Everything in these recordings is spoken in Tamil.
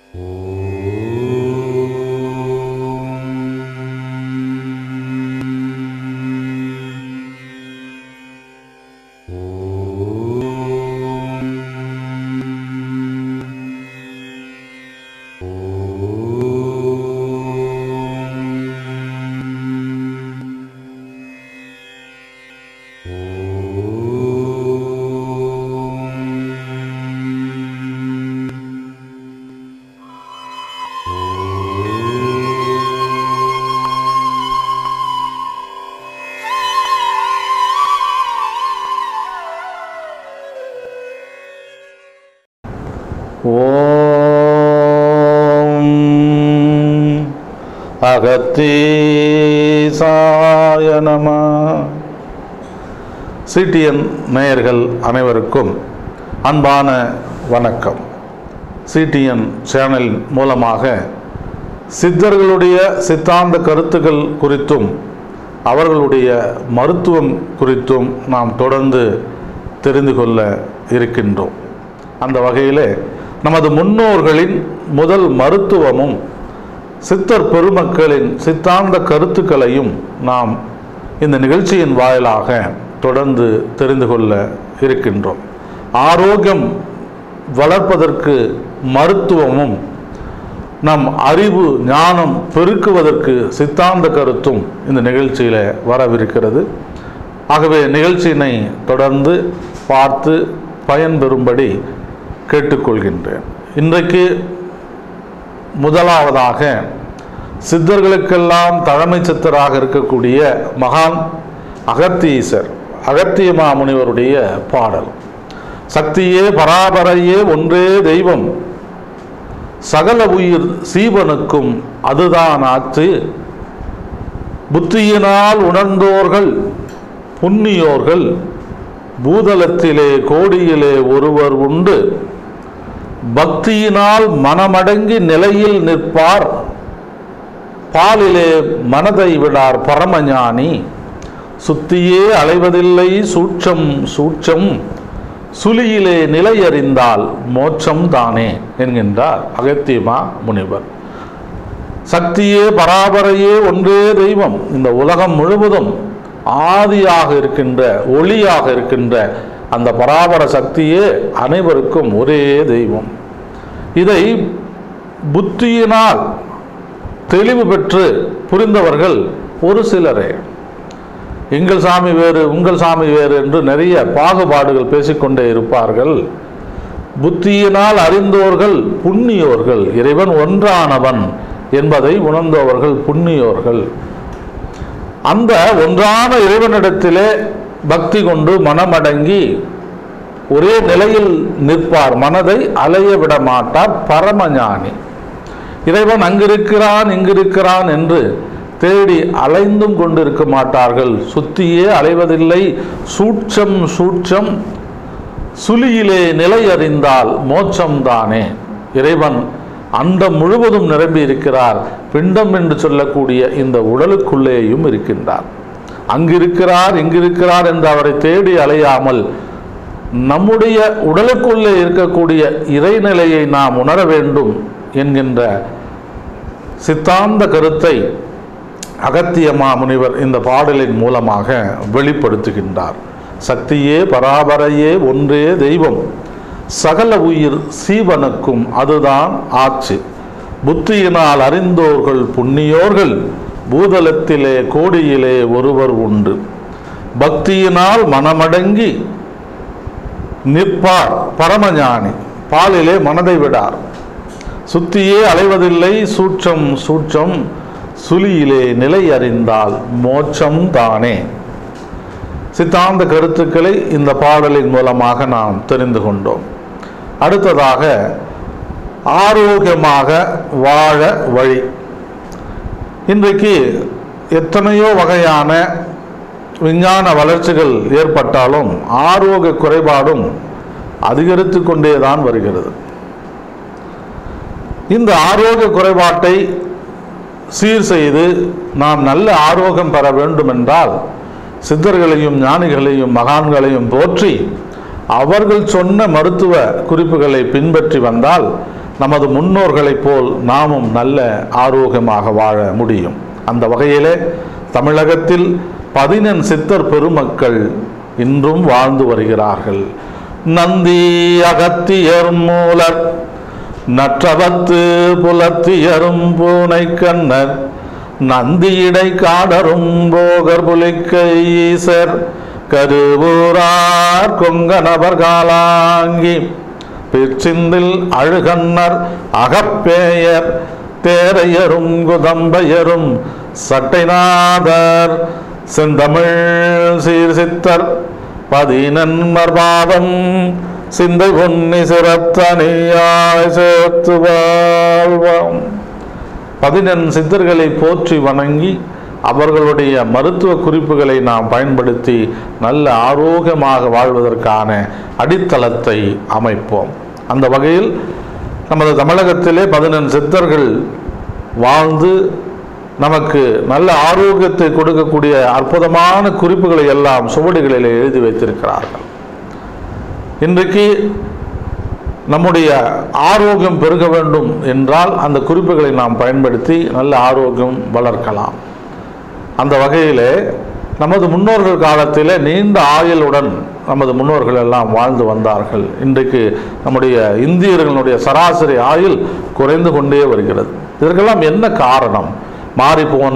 ஓம் அகத்தீசாய நம சிடிஎன் நேயர்கள் அனைவருக்கும் அன்பான வணக்கம் சிடிஎன் சேனல் மூலமாக சித்தர்களுடைய சித்தாந்த கருத்துக்கள் குறித்தும் அவர்களுடைய மருத்துவம் குறித்தும் நாம் தொடர்ந்து தெரிந்து கொள்ள இருக்கின்றோம் அந்த வகையிலே நமது முன்னோர்களின் முதல் மருத்துவமும் சித்தர் பெருமக்களின் சித்தாந்த கருத்துக்களையும் நாம் இந்த நிகழ்ச்சியின் வாயிலாக தொடர்ந்து தெரிந்து கொள்ள இருக்கின்றோம் ஆரோக்கியம் வளர்ப்பதற்கு மருத்துவமும் நம் அறிவு ஞானம் பெருக்குவதற்கு சித்தாந்த கருத்தும் இந்த நிகழ்ச்சியில் வரவிருக்கிறது ஆகவே நிகழ்ச்சியினை தொடர்ந்து பார்த்து பயன்பெறும்படி கேட்டுக்கொள்கின்றேன் இன்றைக்கு முதலாவதாக சித்தர்களுக்கெல்லாம் தலைமை சித்தராக இருக்கக்கூடிய மகான் அகத்தீசர் அகத்திய மாமுனிவருடைய பாடல் சக்தியே பராபரையே ஒன்றே தெய்வம் சகல உயிர் சீவனுக்கும் அதுதான் ஆச்சு புத்தியினால் உணர்ந்தோர்கள் புண்ணியோர்கள் பூதலத்திலே கோடியிலே ஒருவர் உண்டு பக்தியினால் மனமடங்கி நிலையில் நிற்பார் பாலிலே மனதை விடார் பரமஞானி சுத்தியே அலைவதில்லை சூட்சம் சூட்சம் சுழியிலே நிலையறிந்தால் மோட்சம் தானே என்கின்றார் அகத்தியமா முனிவர் சக்தியே பராபரையே ஒன்றே தெய்வம் இந்த உலகம் முழுவதும் ஆதியாக இருக்கின்ற ஒளியாக இருக்கின்ற அந்த பராபர சக்தியே அனைவருக்கும் ஒரே தெய்வம் இதை புத்தியினால் தெளிவு பெற்று புரிந்தவர்கள் ஒரு சிலரே எங்கள் சாமி வேறு உங்கள் சாமி வேறு என்று நிறைய பாகுபாடுகள் பேசிக்கொண்டே இருப்பார்கள் புத்தியினால் அறிந்தோர்கள் புண்ணியோர்கள் இறைவன் ஒன்றானவன் என்பதை உணர்ந்தவர்கள் புண்ணியோர்கள் அந்த ஒன்றான இறைவனிடத்திலே பக்தி கொண்டு மனமடங்கி ஒரே நிலையில் நிற்பார் மனதை அலைய விட மாட்டார் பரமஞானி இறைவன் அங்கிருக்கிறான் இங்கிருக்கிறான் என்று தேடி அலைந்தும் கொண்டிருக்க மாட்டார்கள் சுத்தியே அலைவதில்லை சூட்சம் சூட்சம் சுழியிலே நிலை அறிந்தால் மோட்சம் தானே இறைவன் அண்டம் முழுவதும் நிரம்பி இருக்கிறார் பிண்டம் என்று சொல்லக்கூடிய இந்த உடலுக்குள்ளேயும் இருக்கின்றார் அங்கிருக்கிறார் இங்கிருக்கிறார் என்று அவரை தேடி அலையாமல் நம்முடைய உடலுக்குள்ளே இருக்கக்கூடிய இறைநிலையை நாம் உணர வேண்டும் என்கின்ற சித்தாந்த கருத்தை அகத்திய மாமுனிவர் இந்த பாடலின் மூலமாக வெளிப்படுத்துகின்றார் சக்தியே பராபரையே ஒன்றே தெய்வம் சகல உயிர் சீவனுக்கும் அதுதான் ஆச்சு புத்தியினால் அறிந்தோர்கள் புண்ணியோர்கள் பூதலத்திலே கோடியிலே ஒருவர் உண்டு பக்தியினால் மனமடங்கி நிற்பார் பரமஞானி பாலிலே மனதை விடார் சுத்தியே அலைவதில்லை சூட்சம் சூட்சம் சுழியிலே நிலை அறிந்தால் மோட்சம் தானே சித்தாந்த கருத்துக்களை இந்த பாடலின் மூலமாக நாம் தெரிந்து கொண்டோம் அடுத்ததாக ஆரோக்கியமாக வாழ வழி இன்றைக்கு எத்தனையோ வகையான விஞ்ஞான வளர்ச்சிகள் ஏற்பட்டாலும் ஆரோக்கிய குறைபாடும் அதிகரித்து கொண்டே தான் வருகிறது இந்த ஆரோக்கிய குறைபாட்டை சீர் செய்து நாம் நல்ல ஆரோக்கியம் பெற வேண்டும் என்றால் சித்தர்களையும் ஞானிகளையும் மகான்களையும் போற்றி அவர்கள் சொன்ன மருத்துவ குறிப்புகளை பின்பற்றி வந்தால் நமது முன்னோர்களைப் போல் நாமும் நல்ல ஆரோக்கியமாக வாழ முடியும் அந்த வகையிலே தமிழகத்தில் பதினெண் சித்தர் பெருமக்கள் இன்றும் வாழ்ந்து வருகிறார்கள் நந்தி அகத்தியர் மூலர் நற்றவத்து புலத்தியரும் பூனை கண்ணர் நந்தியிடை காடரும் போகர் புலிக்கை ஈசர் கருவூரார் கொங்கணவர் காலாங்கி பிற்சிந்தில் அழுகண்ணர் அகப்பேயர் தேரையரும் குதம்பையரும் சட்டைநாதர் செந்தமிழ் சீர்சித்தர் பதினன்மர் பாதம் சிந்தை பொன்னி சிறத்தனியாய் சேர்த்து வாழ்வாம் பதினெண் சித்தர்களை போற்றி வணங்கி அவர்களுடைய மருத்துவ குறிப்புகளை நாம் பயன்படுத்தி நல்ல ஆரோக்கியமாக வாழ்வதற்கான அடித்தளத்தை அமைப்போம் அந்த வகையில் நமது தமிழகத்திலே பதினெண் சித்தர்கள் வாழ்ந்து நமக்கு நல்ல ஆரோக்கியத்தை கொடுக்கக்கூடிய அற்புதமான குறிப்புகளை எல்லாம் சுவடிகளிலே எழுதி வைத்திருக்கிறார்கள் இன்றைக்கு நம்முடைய ஆரோக்கியம் பெருக வேண்டும் என்றால் அந்த குறிப்புகளை நாம் பயன்படுத்தி நல்ல ஆரோக்கியம் வளர்க்கலாம் அந்த வகையிலே நமது முன்னோர்கள் காலத்திலே நீண்ட ஆயுளுடன் நமது முன்னோர்கள் எல்லாம் வாழ்ந்து வந்தார்கள் இன்றைக்கு நம்முடைய இந்தியர்களுடைய சராசரி ஆயுள் குறைந்து கொண்டே வருகிறது இதற்கெல்லாம் என்ன காரணம் மாறிப்போன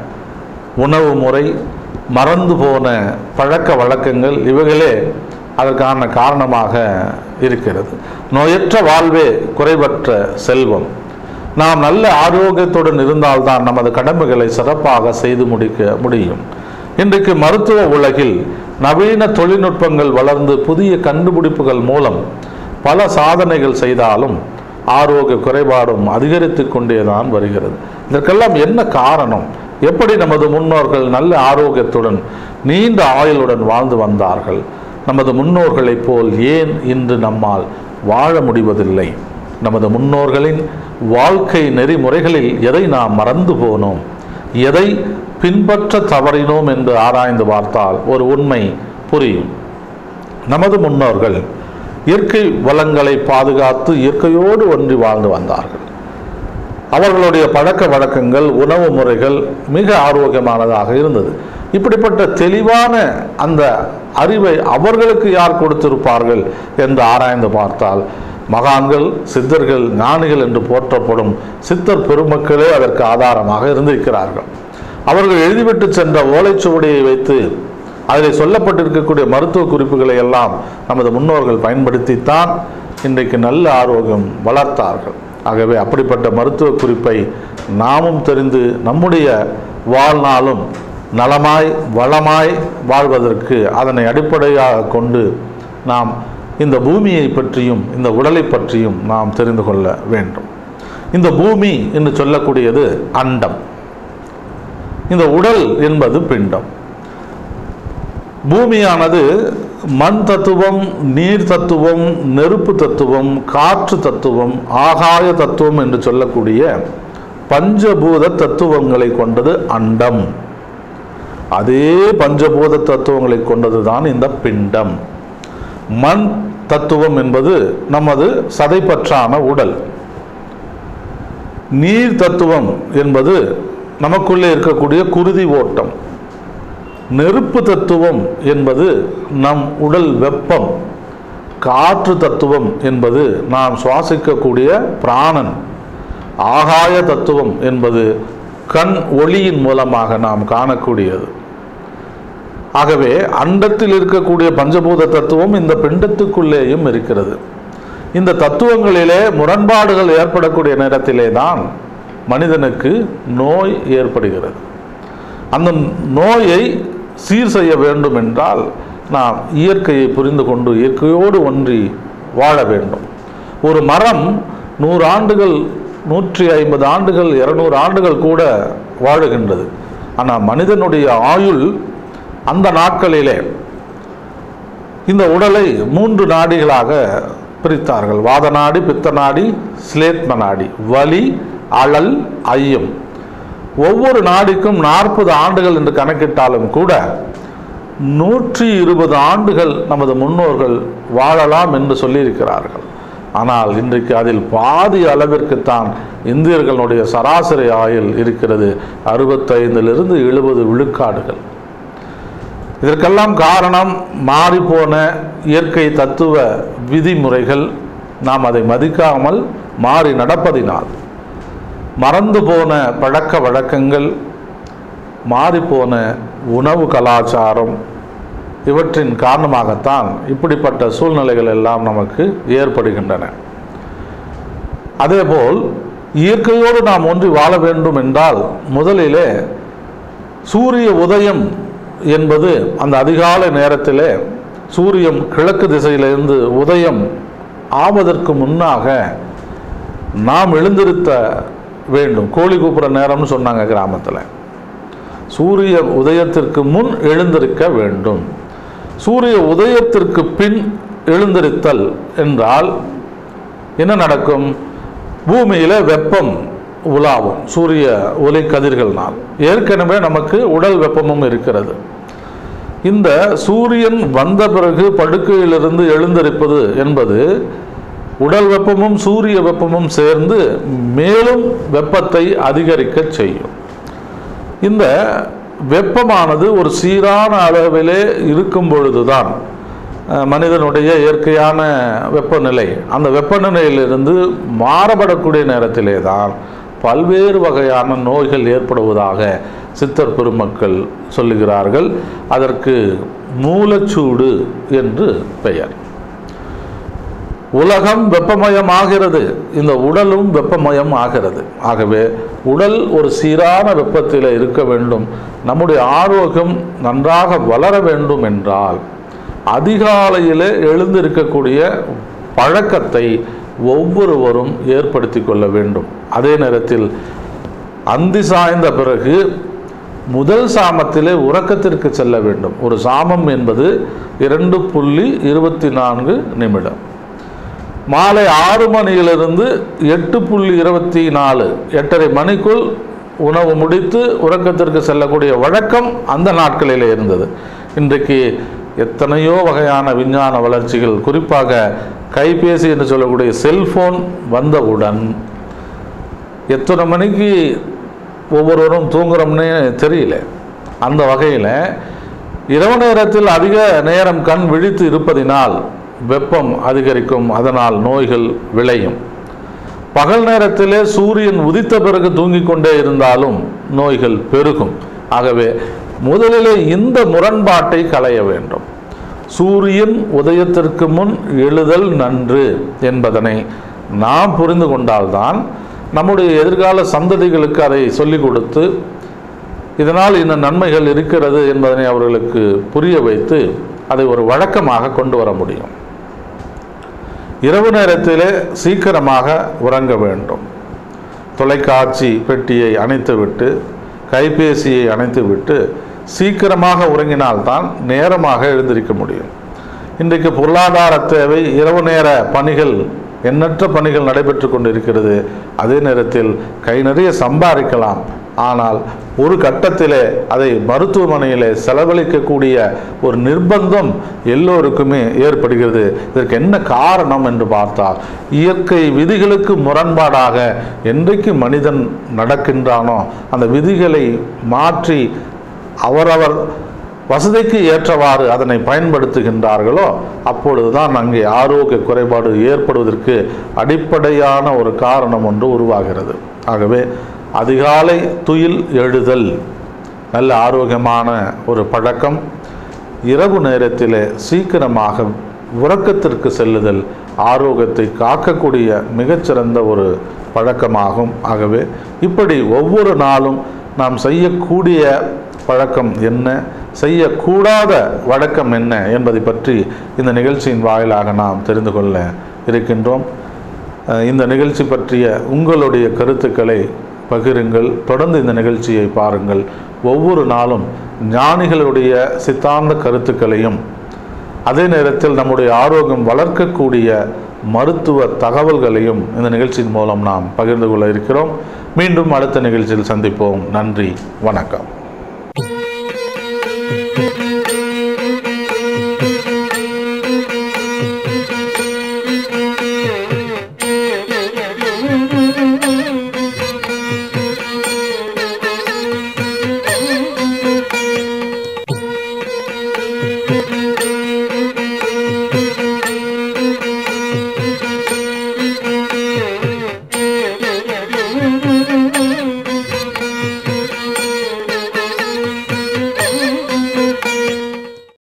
உணவு முறை மறந்து போன பழக்க வழக்கங்கள் இவைகளே அதற்கான காரணமாக இருக்கிறது நோயற்ற வாழ்வே குறைவற்ற செல்வம் நாம் நல்ல ஆரோக்கியத்துடன் இருந்தால்தான் நமது கடமைகளை சிறப்பாக செய்து முடிக்க முடியும் இன்றைக்கு மருத்துவ உலகில் நவீன தொழில்நுட்பங்கள் வளர்ந்து புதிய கண்டுபிடிப்புகள் மூலம் பல சாதனைகள் செய்தாலும் ஆரோக்கிய குறைபாடும் அதிகரித்து கொண்டேதான் வருகிறது இதற்கெல்லாம் என்ன காரணம் எப்படி நமது முன்னோர்கள் நல்ல ஆரோக்கியத்துடன் நீண்ட ஆயுளுடன் வாழ்ந்து வந்தார்கள் நமது முன்னோர்களைப் போல் ஏன் இன்று நம்மால் வாழ முடிவதில்லை நமது முன்னோர்களின் வாழ்க்கை நெறிமுறைகளில் எதை நாம் மறந்து போனோம் எதை பின்பற்ற தவறினோம் என்று ஆராய்ந்து பார்த்தால் ஒரு உண்மை புரியும் நமது முன்னோர்கள் இயற்கை வளங்களை பாதுகாத்து இயற்கையோடு ஒன்றி வாழ்ந்து வந்தார்கள் அவர்களுடைய பழக்க வழக்கங்கள் உணவு முறைகள் மிக ஆரோக்கியமானதாக இருந்தது இப்படிப்பட்ட தெளிவான அந்த அறிவை அவர்களுக்கு யார் கொடுத்திருப்பார்கள் என்று ஆராய்ந்து பார்த்தால் மகான்கள் சித்தர்கள் ஞானிகள் என்று போற்றப்படும் சித்தர் பெருமக்களே அதற்கு ஆதாரமாக இருந்திருக்கிறார்கள் அவர்கள் எழுதிவிட்டு சென்ற ஓலைச்சுவடியை வைத்து அதில் சொல்லப்பட்டிருக்கக்கூடிய மருத்துவ குறிப்புகளை எல்லாம் நமது முன்னோர்கள் பயன்படுத்தித்தான் இன்றைக்கு நல்ல ஆரோக்கியம் வளர்த்தார்கள் ஆகவே அப்படிப்பட்ட மருத்துவ குறிப்பை நாமும் தெரிந்து நம்முடைய வாழ்நாளும் நலமாய் வளமாய் வாழ்வதற்கு அதனை அடிப்படையாக கொண்டு நாம் இந்த பூமியை பற்றியும் இந்த உடலை பற்றியும் நாம் தெரிந்து கொள்ள வேண்டும் இந்த பூமி என்று சொல்லக்கூடியது அண்டம் இந்த உடல் என்பது பிண்டம் பூமியானது மண் தத்துவம் நீர் தத்துவம் நெருப்பு தத்துவம் காற்று தத்துவம் ஆகாய தத்துவம் என்று சொல்லக்கூடிய பஞ்சபூத தத்துவங்களை கொண்டது அண்டம் அதே பஞ்சபூத தத்துவங்களை கொண்டதுதான் இந்த பிண்டம் மண் தத்துவம் என்பது நமது சதைப்பற்றான உடல் நீர் தத்துவம் என்பது நமக்குள்ளே இருக்கக்கூடிய குருதி ஓட்டம் நெருப்பு தத்துவம் என்பது நம் உடல் வெப்பம் காற்று தத்துவம் என்பது நாம் சுவாசிக்கக்கூடிய பிராணன் ஆகாய தத்துவம் என்பது கண் ஒளியின் மூலமாக நாம் காணக்கூடியது ஆகவே அண்டத்தில் இருக்கக்கூடிய பஞ்சபூத தத்துவம் இந்த பிண்டத்துக்குள்ளேயும் இருக்கிறது இந்த தத்துவங்களிலே முரண்பாடுகள் ஏற்படக்கூடிய நேரத்திலே தான் மனிதனுக்கு நோய் ஏற்படுகிறது அந்த நோயை சீர் செய்ய வேண்டும் என்றால் நாம் இயற்கையை புரிந்து கொண்டு இயற்கையோடு ஒன்றி வாழ வேண்டும் ஒரு மரம் நூறு ஆண்டுகள் நூற்றி ஐம்பது ஆண்டுகள் இருநூறு ஆண்டுகள் கூட வாழுகின்றது ஆனால் மனிதனுடைய ஆயுள் அந்த நாட்களிலே இந்த உடலை மூன்று நாடிகளாக பிரித்தார்கள் வாத நாடி பித்த நாடி சிலேத்ம நாடி வலி அழல் ஐயம் ஒவ்வொரு நாடிக்கும் நாற்பது ஆண்டுகள் என்று கணக்கிட்டாலும் கூட நூற்றி இருபது ஆண்டுகள் நமது முன்னோர்கள் வாழலாம் என்று சொல்லியிருக்கிறார்கள் ஆனால் இன்றைக்கு அதில் பாதி அளவிற்குத்தான் இந்தியர்களுடைய சராசரி ஆயுள் இருக்கிறது அறுபத்தைந்திலிருந்து எழுபது விழுக்காடுகள் இதற்கெல்லாம் காரணம் மாறிப்போன இயற்கை தத்துவ விதிமுறைகள் நாம் அதை மதிக்காமல் மாறி நடப்பதினால் மறந்து போன பழக்க வழக்கங்கள் மாறிப்போன உணவு கலாச்சாரம் இவற்றின் காரணமாகத்தான் இப்படிப்பட்ட சூழ்நிலைகள் எல்லாம் நமக்கு ஏற்படுகின்றன அதேபோல் இயற்கையோடு நாம் ஒன்றி வாழ வேண்டும் என்றால் முதலிலே சூரிய உதயம் என்பது அந்த அதிகாலை நேரத்திலே சூரியன் கிழக்கு திசையிலிருந்து உதயம் ஆவதற்கு முன்னாக நாம் எழுந்திருத்த வேண்டும் கோழி கூப்பிட்ற நேரம்னு சொன்னாங்க கிராமத்தில் சூரிய உதயத்திற்கு முன் எழுந்திருக்க வேண்டும் சூரிய உதயத்திற்கு பின் எழுந்திருத்தல் என்றால் என்ன நடக்கும் பூமியில வெப்பம் உலாவும் சூரிய ஒளி கதிர்கள்னால் ஏற்கனவே நமக்கு உடல் வெப்பமும் இருக்கிறது இந்த சூரியன் வந்த பிறகு படுக்கையிலிருந்து எழுந்திருப்பது என்பது உடல் வெப்பமும் சூரிய வெப்பமும் சேர்ந்து மேலும் வெப்பத்தை அதிகரிக்க செய்யும் இந்த வெப்பமானது ஒரு சீரான அளவிலே இருக்கும் பொழுதுதான் அஹ், மனிதனுடைய இயற்கையான வெப்பநிலை அந்த வெப்பநிலையிலிருந்து மாறுபடக்கூடிய நேரத்திலே தான் பல்வேறு வகையான நோய்கள் ஏற்படுவதாக சித்தர் பெருமக்கள் சொல்லுகிறார்கள் அதற்கு மூலச்சூடு என்று பெயர் உலகம் வெப்பமயமாகிறது இந்த உடலும் வெப்பமயம் ஆகிறது ஆகவே உடல் ஒரு சீரான வெப்பத்தில் இருக்க வேண்டும் நம்முடைய ஆரோக்கியம் நன்றாக வளர வேண்டும் என்றால் அதிகாலையிலே எழுந்திருக்கக்கூடிய பழக்கத்தை ஒவ்வொருவரும் ஏற்படுத்தி கொள்ள வேண்டும் அதே நேரத்தில் அந்தி சாய்ந்த பிறகு முதல் சாமத்திலே உறக்கத்திற்கு செல்ல வேண்டும் ஒரு சாமம் என்பது இரண்டு புள்ளி இருபத்தி நான்கு நிமிடம் மாலை ஆறு மணியிலிருந்து எட்டு புள்ளி இருபத்தி நாலு எட்டரை மணிக்குள் உணவு முடித்து உறக்கத்திற்கு செல்லக்கூடிய வழக்கம் அந்த நாட்களிலே இருந்தது இன்றைக்கு எத்தனையோ வகையான விஞ்ஞான வளர்ச்சிகள் குறிப்பாக கைபேசி என்று சொல்லக்கூடிய செல்போன் வந்தவுடன் எத்தனை மணிக்கு ஒவ்வொருவரும் தூங்குறோம்னே தெரியல அந்த வகையில் இரவு நேரத்தில் அதிக நேரம் கண் விழித்து இருப்பதினால் வெப்பம் அதிகரிக்கும் அதனால் நோய்கள் விளையும் பகல் நேரத்திலே சூரியன் உதித்த பிறகு தூங்கிக் கொண்டே இருந்தாலும் நோய்கள் பெருகும் ஆகவே முதலிலே இந்த முரண்பாட்டை களைய வேண்டும் சூரியன் உதயத்திற்கு முன் எழுதல் நன்று என்பதனை நாம் புரிந்து கொண்டால்தான் நம்முடைய எதிர்கால சந்ததிகளுக்கு அதை சொல்லிக் கொடுத்து இதனால் இந்த நன்மைகள் இருக்கிறது என்பதனை அவர்களுக்கு புரிய வைத்து அதை ஒரு வழக்கமாக கொண்டு வர முடியும் இரவு நேரத்திலே சீக்கிரமாக உறங்க வேண்டும் தொலைக்காட்சி பெட்டியை அணைத்துவிட்டு கைபேசியை அணைத்துவிட்டு சீக்கிரமாக உறங்கினால்தான் நேரமாக எழுந்திருக்க முடியும் இன்றைக்கு பொருளாதார தேவை இரவு நேர பணிகள் எண்ணற்ற பணிகள் நடைபெற்று கொண்டிருக்கிறது அதே நேரத்தில் கை நிறைய சம்பாதிக்கலாம் ஆனால் ஒரு கட்டத்திலே அதை மருத்துவமனையிலே செலவழிக்கக்கூடிய ஒரு நிர்பந்தம் எல்லோருக்குமே ஏற்படுகிறது இதற்கு என்ன காரணம் என்று பார்த்தால் இயற்கை விதிகளுக்கு முரண்பாடாக என்றைக்கு மனிதன் நடக்கின்றானோ அந்த விதிகளை மாற்றி அவரவர் வசதிக்கு ஏற்றவாறு அதனை பயன்படுத்துகின்றார்களோ அப்பொழுதுதான் அங்கே ஆரோக்கிய குறைபாடு ஏற்படுவதற்கு அடிப்படையான ஒரு காரணம் ஒன்று உருவாகிறது ஆகவே அதிகாலை துயில் எழுதல் நல்ல ஆரோக்கியமான ஒரு பழக்கம் இரவு நேரத்தில் சீக்கிரமாக உறக்கத்திற்கு செல்லுதல் ஆரோக்கியத்தை காக்கக்கூடிய மிகச்சிறந்த ஒரு பழக்கமாகும் ஆகவே இப்படி ஒவ்வொரு நாளும் நாம் செய்யக்கூடிய பழக்கம் என்ன செய்யக்கூடாத வழக்கம் என்ன என்பதை பற்றி இந்த நிகழ்ச்சியின் வாயிலாக நாம் தெரிந்து கொள்ள இருக்கின்றோம் அஹ் இந்த நிகழ்ச்சி பற்றிய உங்களுடைய கருத்துக்களை பகிருங்கள் தொடர்ந்து இந்த நிகழ்ச்சியை பாருங்கள் ஒவ்வொரு நாளும் ஞானிகளுடைய சித்தாந்த கருத்துக்களையும் அதே நேரத்தில் நம்முடைய ஆரோக்கியம் வளர்க்கக்கூடிய மருத்துவ தகவல்களையும் இந்த நிகழ்ச்சியின் மூலம் நாம் பகிர்ந்து கொள்ள இருக்கிறோம் மீண்டும் அடுத்த நிகழ்ச்சியில் சந்திப்போம் நன்றி வணக்கம் Thank you.